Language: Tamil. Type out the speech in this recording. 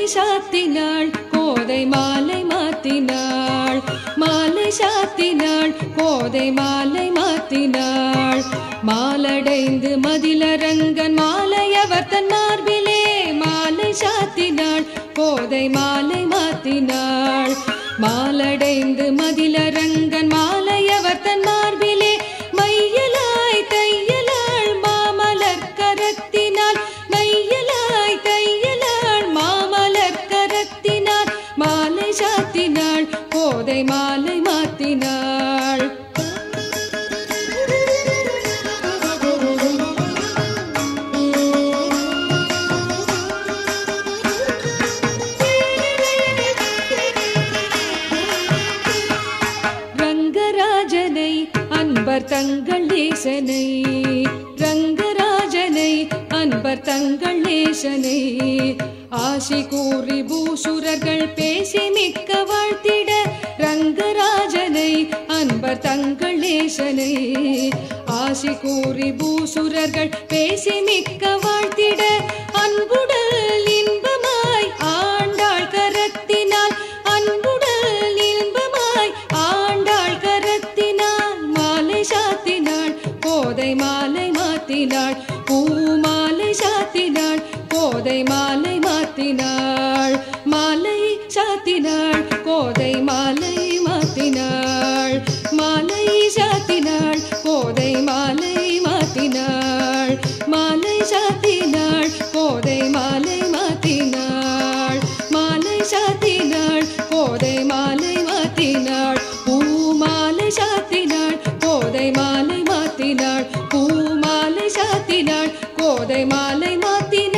சாத்தினாள் கோதை மாலை மாத்தினாள் மாலை சாத்தினாள் கோதை மாலை மாத்தினாள் மாலடைந்து மதிலரங்கன் மாலையவர் தன் மார்பிலே மாலை சாத்தினாள் கோதை மாலை மாத்தினாள் மாலடைந்து மதிலரங்கன் மாலையவர் தன் மார்பிலே மையலாய் தையலாள் மாமலர் கரத்தினால் மையலாய் தையலாள் மாமலர் கரத்தினால் மாலை சாத்தினாள் கோதை மாலை மாத்தினாள் ரங்கராஜனை அன்பர் தங்கள் நேசனை ரங்கராஜனை அன்பர் தங்கள் நேசனை ஆசி கூறி பூசுரர்கள் பேசி மிக்க வாழ்த்திட ரங்கராஜனை அன்பர் தங்கள் நேசனை ஆசி கூறி பூசுரர்கள் பேசி மிக்க வாழ்த்திட அன்புடல் இன்பமாய் ஆண்டாள் கரத்தினால் அன்புடல் இன்பமாய் ஆண்டாள் கரத்தினால் மாலை சாத்தினாள் கோதை மாலை மாத்தினாள் பூமாலை சாத்தினாள் கோதை மாலை மாத்தினாள் மாலை சாத்தினாள் கோதை மாலை மாத்தினாள் மாலை சாத்தினாள் கோதை மாலை மாத்தினாள் மாலை சாத்தினாள் கோதை மாலை மாத்தினாள் மாலை சாத்தினாள் கோதை மாலை மாத்தினாள் பூமாலை சாத்தினாள் கோதை மாலை மாத்தினாள் பூமாலை சாத்தினாள் கோதை மாலை மாத்தினாள்